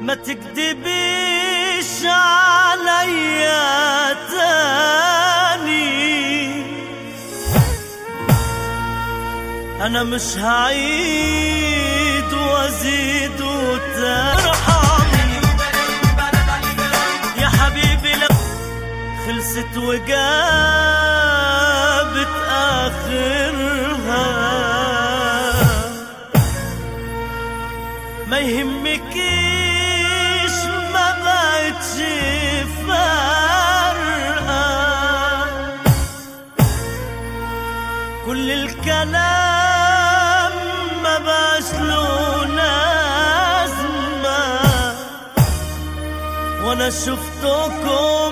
ما تكدبيش عليا تاني انا مش هعيد وازيد وترحمني يا حبيبي لك خلصت وجابت اخرها ما يهمكيش ما بقتش فارقة كل الكلام ما بقاش له لازمة وانا شفتكم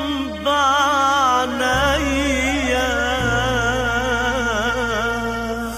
بعنايا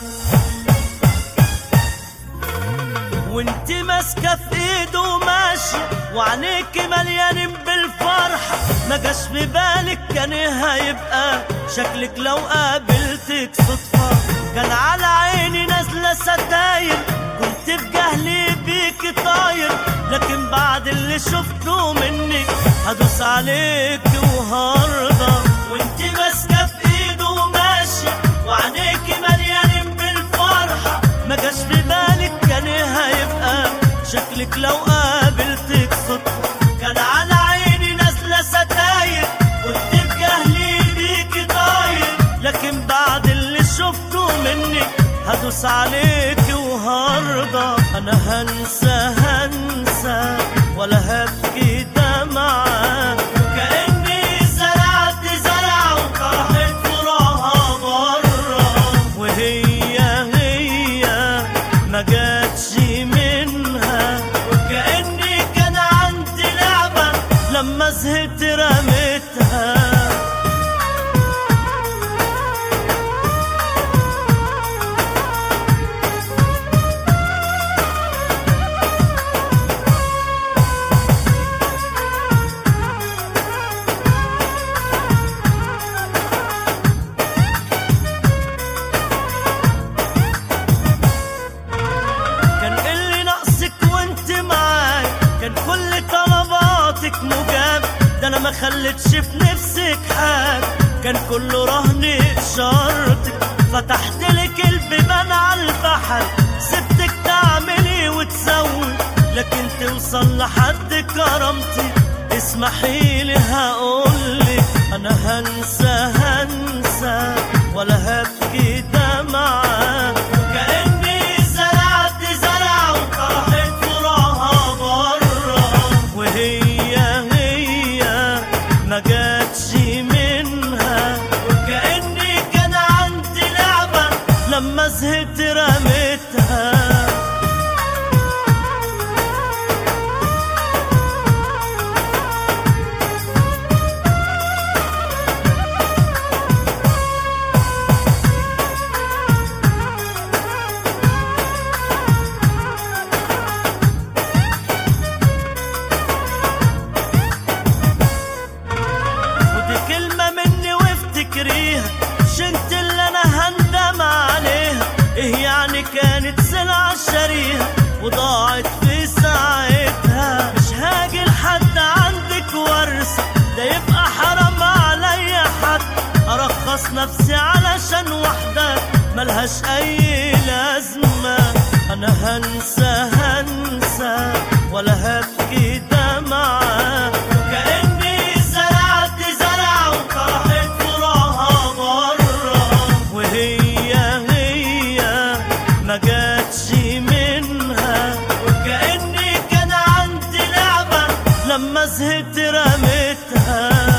وانت ماسكه في ايده وماشي وعينيك مليانين بالفرحه ما جاش في بالك كان هيبقى شكلك لو قابلتك صدفه كان على عيني نازله ستاير كنت في جهلي بيك طاير لكن بعد اللي شفته منك هدوس عليك وهرضى وانت ماسكه في ايده وماشي وعينيك مليانين بالفرحه ما جاش في بالك كان هيبقى شكلك لو قابلتك صدفة كان على عيني نازلة ستاير كنت بجهلي بيكي طاير لكن بعد اللي شفته منك هدوس عليك وهرضى انا هنسى هنسى ولا هبكي دمعة كأني زرعت زرع وطرحت فروعها بره وهي هي ما جاتش منها وكأني كان عندي لعبة لما زهقت رميتها كان اللي ناقصك وانت معاي كان كل طلباتك مجاب ده انا ما خليتش في نفسك حاجه كان كله رهن شرطك فتحت لك البيبان على البحر سبتك تعملي وتسوي لكن توصل لحد كرامتي اسمحي لي هقولك انا هنسى هنسى ولا هبكي دمعة كأني زرعت زرع وطرحت فروعها بره وهي هي ما جاتش منها وكأني كان عندي لعبة لما زهقت رميتها ودي كلمة مني وافتكريها مش انت اللي انا هندم عليها ايه يعني كانت سلعة شريها وضاعت في ساعتها مش هاجي لحد عندك ورثة ده يبقى حرام عليا حد ارخص نفسي علشان واحدة ملهاش اي لازمة انا هنسى هنسى ولا هبكي دمعة كأني زرعت زرع وطرحت فروعها بره وهي هي ما جاتش منها وكأني كان عندي لعبة لما زهقت رميتها